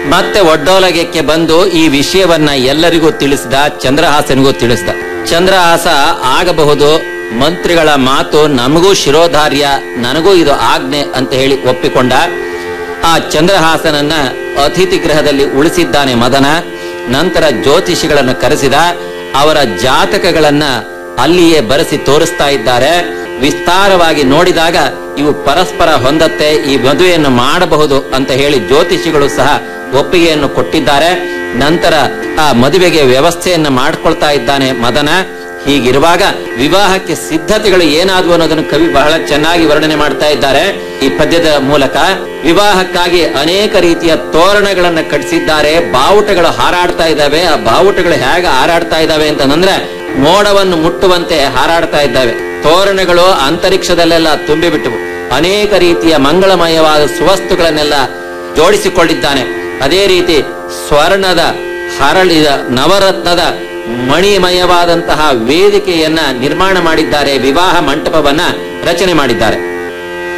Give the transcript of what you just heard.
ಮತ್ತೆ ಒಡ್ಡೋಲಗಕ್ಕೆ ಬಂದು ಈ ವಿಷಯವನ್ನ ಎಲ್ಲರಿಗೂ ತಿಳಿಸಿದ ಚಂದ್ರಹಾಸನಿಗೂ ತಿಳಿಸಿದ ಚಂದ್ರಹಾಸ ಆಗಬಹುದು ಮಂತ್ರಿಗಳ ಮಾತು ನಮಗೂ ಶಿರೋಧಾರ್ಯ ನನಗೂ ಇದು ಆಜ್ಞೆ ಅಂತ ಹೇಳಿ ಒಪ್ಪಿಕೊಂಡ ಆ ಚಂದ್ರಹಾಸನನ್ನ ಅತಿಥಿ ಗೃಹದಲ್ಲಿ ಉಳಿಸಿದ್ದಾನೆ ಮದನ ನಂತರ ಜ್ಯೋತಿಷಿಗಳನ್ನು ಕರೆಸಿದ ಅವರ ಜಾತಕಗಳನ್ನ ಅಲ್ಲಿಯೇ ಬರೆಸಿ ತೋರಿಸ್ತಾ ಇದ್ದಾರೆ ವಿಸ್ತಾರವಾಗಿ ನೋಡಿದಾಗ ಇವು ಪರಸ್ಪರ ಹೊಂದತ್ತೆ ಈ ಮದುವೆಯನ್ನು ಮಾಡಬಹುದು ಅಂತ ಹೇಳಿ ಜ್ಯೋತಿಷಿಗಳು ಸಹ ಒಪ್ಪಿಗೆಯನ್ನು ಕೊಟ್ಟಿದ್ದಾರೆ ನಂತರ ಆ ಮದುವೆಗೆ ವ್ಯವಸ್ಥೆಯನ್ನ ಮಾಡ್ಕೊಳ್ತಾ ಇದ್ದಾನೆ ಮದನ ಹೀಗಿರುವಾಗ ವಿವಾಹಕ್ಕೆ ಸಿದ್ಧತೆಗಳು ಏನಾದವು ಅನ್ನೋದನ್ನು ಕವಿ ಬಹಳ ಚೆನ್ನಾಗಿ ವರ್ಣನೆ ಮಾಡ್ತಾ ಇದ್ದಾರೆ ಈ ಪದ್ಯದ ಮೂಲಕ ವಿವಾಹಕ್ಕಾಗಿ ಅನೇಕ ರೀತಿಯ ತೋರಣಗಳನ್ನ ಕಟ್ಟಿಸಿದ್ದಾರೆ ಬಾವುಟಗಳು ಹಾರಾಡ್ತಾ ಇದ್ದಾವೆ ಆ ಬಾವುಟಗಳು ಹೇಗೆ ಹಾರಾಡ್ತಾ ಇದ್ದಾವೆ ಅಂತಂದ್ರೆ ಮೋಡವನ್ನು ಮುಟ್ಟುವಂತೆ ಹಾರಾಡ್ತಾ ಇದ್ದಾವೆ ತೋರಣಗಳು ಅಂತರಿಕ್ಷದಲ್ಲೆಲ್ಲ ತುಂಬಿಬಿಟ್ಟವು ಅನೇಕ ರೀತಿಯ ಮಂಗಳಮಯವಾದ ಸುವಸ್ತುಗಳನ್ನೆಲ್ಲ ಜೋಡಿಸಿಕೊಂಡಿದ್ದಾನೆ ಅದೇ ರೀತಿ ಸ್ವರ್ಣದ ಹರಳಿದ ನವರತ್ನದ ಮಣಿಮಯವಾದಂತಹ ವೇದಿಕೆಯನ್ನ ನಿರ್ಮಾಣ ಮಾಡಿದ್ದಾರೆ ವಿವಾಹ ಮಂಟಪವನ್ನ ರಚನೆ ಮಾಡಿದ್ದಾರೆ